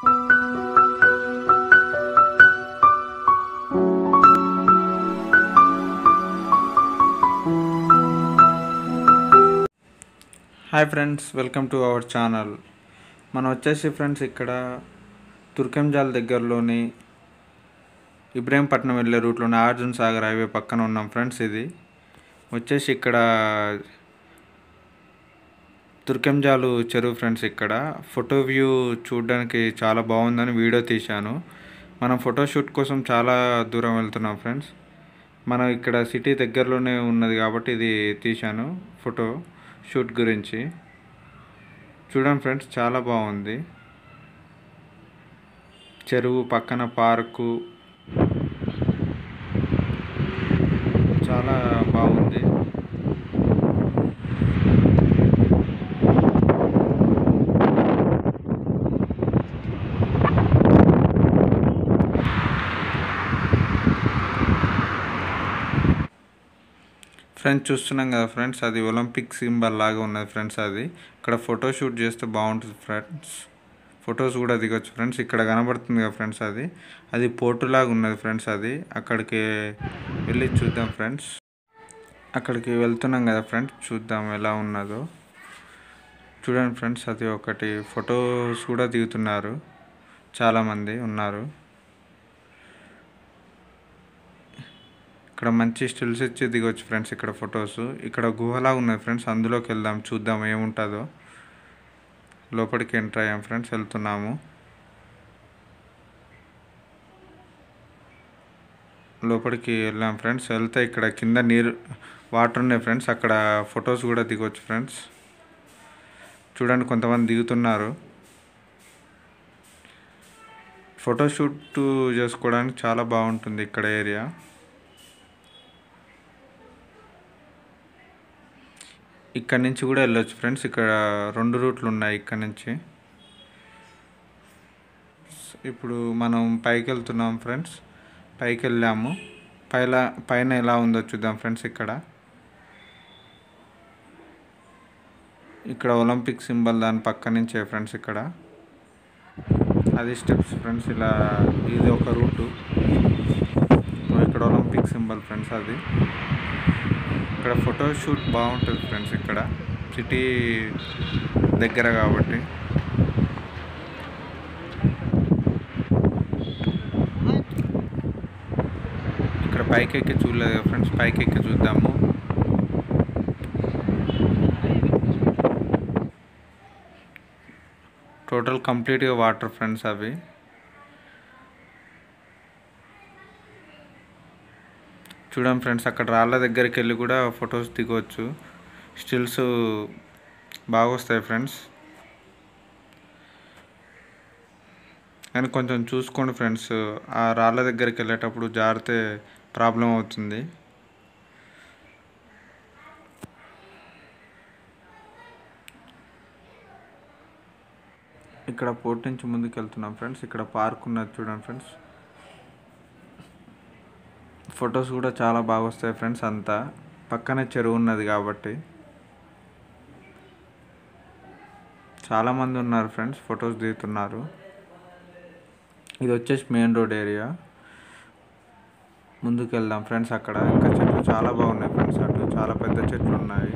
hi friends welcome to our channel మనం వచ్చేసి friends ఇక్కడ తుర్కెంజాల్ దగ్గరలోని ఇబ్రాహీంపట్నం వెళ్ళే రూట్లోని అర్జున్ సాగర్ హైవే పక్కన ఉన్నాం ఫ్రెండ్స్ ఇది వచ్చేసి ఇక్కడ తుర్కెంజాలు చెరువు ఫ్రెండ్స్ ఇక్కడ ఫోటో వ్యూ చూడడానికి చాలా బాగుందని వీడియో తీశాను మనం ఫోటోషూట్ కోసం చాలా దూరం వెళ్తున్నాం ఫ్రెండ్స్ మనం ఇక్కడ సిటీ దగ్గరలోనే ఉన్నది కాబట్టి ఇది తీశాను ఫోటో షూట్ గురించి చూడండి ఫ్రెండ్స్ చాలా బాగుంది చెరువు పక్కన పార్కు చాలా బాగుంది ఫ్రెండ్స్ చూస్తున్నాం కదా ఫ్రెండ్స్ అది ఒలింపిక్ సింబల్ లాగా ఉన్నది ఫ్రెండ్స్ అది ఇక్కడ ఫోటో షూట్ చేస్తే బాగుంటుంది ఫ్రెండ్స్ ఫొటోస్ కూడా దిగొచ్చు ఫ్రెండ్స్ ఇక్కడ కనబడుతుంది కదా ఫ్రెండ్స్ అది అది పోర్టు లాగా ఉన్నది ఫ్రెండ్స్ అది అక్కడికి వెళ్ళి చూద్దాం ఫ్రెండ్స్ అక్కడికి వెళ్తున్నాం కదా ఫ్రెండ్స్ చూద్దాం ఎలా ఉన్నదో చూడండి ఫ్రెండ్స్ అది ఒకటి ఫొటోస్ కూడా దిగుతున్నారు చాలామంది ఉన్నారు ఇక్కడ మంచి స్టిల్స్ ఇచ్చి దిగొచ్చు ఫ్రెండ్స్ ఇక్కడ ఫొటోస్ ఇక్కడ గుహలా ఉన్నది ఫ్రెండ్స్ అందులోకి వెళ్దాం చూద్దాం ఏముంటుందో లోపలికి ఎంటర్ అయ్యాం ఫ్రెండ్స్ వెళ్తున్నాము లోపలికి వెళ్ళాం ఫ్రెండ్స్ వెళ్తే ఇక్కడ కింద నీరు వాటర్ ఉన్నాయి ఫ్రెండ్స్ అక్కడ ఫొటోస్ కూడా దిగొచ్చు ఫ్రెండ్స్ చూడండి కొంతమంది దిగుతున్నారు ఫోటోషూట్ చేసుకోవడానికి చాలా బాగుంటుంది ఇక్కడ ఏరియా ఇక్కడ నుంచి కూడా వెళ్ళొచ్చు ఫ్రెండ్స్ ఇక్కడ రెండు రూట్లు ఉన్నాయి ఇక్కడ నుంచి ఇప్పుడు మనం పైకి వెళ్తున్నాం ఫ్రెండ్స్ పైకి వెళ్ళాము పైన పైన ఎలా ఉందో చూద్దాం ఫ్రెండ్స్ ఇక్కడ ఇక్కడ ఒలింపిక్ సింబల్ దాని పక్క నుంచే ఫ్రెండ్స్ ఇక్కడ అది స్టెప్స్ ఫ్రెండ్స్ ఇలా ఇది ఒక రూటు ఇక్కడ ఒలింపిక్ సింబల్ ఫ్రెండ్స్ అది ఇక్కడ ఫోటో షూట్ బాగుంటుంది ఫ్రెండ్స్ ఇక్కడ సిటీ దగ్గర కాబట్టి ఇక్కడ పైకి ఎక్కి చూడలేదు ఫ్రెండ్స్ పైకి ఎక్కి చూద్దాము టోటల్ కంప్లీట్గా వాటర్ ఫ్రెండ్స్ అవి చూడండి ఫ్రెండ్స్ అక్కడ రాళ్ళ దగ్గరికి వెళ్ళి కూడా ఫొటోస్ దిగవచ్చు స్టిల్స్ బాగా వస్తాయి ఫ్రెండ్స్ కానీ కొంచెం చూసుకోండి ఫ్రెండ్స్ ఆ రాళ్ళ దగ్గరికి వెళ్ళేటప్పుడు జారితే ప్రాబ్లం అవుతుంది ఇక్కడ పోర్ట్ నుంచి ముందుకు వెళ్తున్నాం ఫ్రెండ్స్ ఇక్కడ పార్క్ ఉన్నది చూడండి ఫ్రెండ్స్ ఫొటోస్ కూడా చాలా బాగా వస్తాయి ఫ్రెండ్స్ అంతా పక్కనే చెరువు ఉన్నది కాబట్టి చాలామంది ఉన్నారు ఫ్రెండ్స్ ఫొటోస్ దిగుతున్నారు ఇది వచ్చేసి మెయిన్ రోడ్ ఏరియా ముందుకు వెళ్దాం ఫ్రెండ్స్ అక్కడ ఇంకా చెట్లు చాలా బాగున్నాయి ఫ్రెండ్స్ అటు చాలా పెద్ద చెట్లు ఉన్నాయి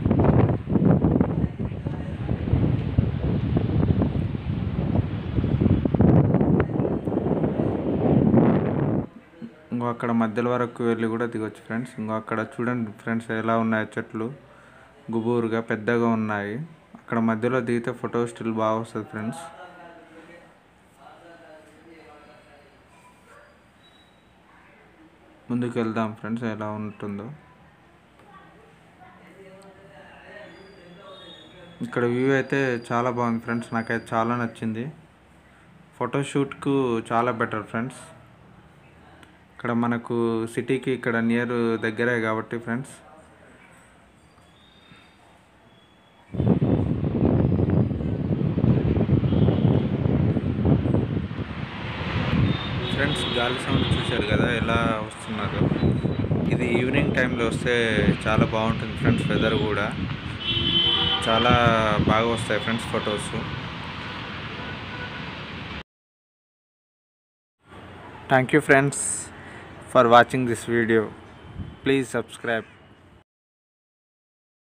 ఇంకో అక్కడ మధ్యలో వరకు వెళ్ళి కూడా దిగొచ్చు ఫ్రెండ్స్ ఇంకో అక్కడ చూడండి ఫ్రెండ్స్ ఎలా ఉన్నాయి చెట్లు గుబూరుగా పెద్దగా ఉన్నాయి అక్కడ మధ్యలో దిగితే ఫోటో స్టిల్ బాగా వస్తుంది ఫ్రెండ్స్ ముందుకు వెళ్దాం ఫ్రెండ్స్ ఎలా ఉంటుందో ఇక్కడ వ్యూ అయితే చాలా బాగుంది ఫ్రెండ్స్ నాకైతే చాలా నచ్చింది ఫోటోషూట్కు చాలా బెటర్ ఫ్రెండ్స్ ఇక్కడ మనకు సిటీకి ఇక్కడ నియర్ దగ్గరే కాబట్టి ఫ్రెండ్స్ ఫ్రెండ్స్ గాలి సౌండ్ చూశారు కదా ఎలా వస్తున్నదో ఇది ఈవినింగ్ టైంలో వస్తే చాలా బాగుంటుంది ఫ్రెండ్స్ వెదర్ కూడా చాలా బాగా వస్తాయి friends photos thank you friends for watching this video please subscribe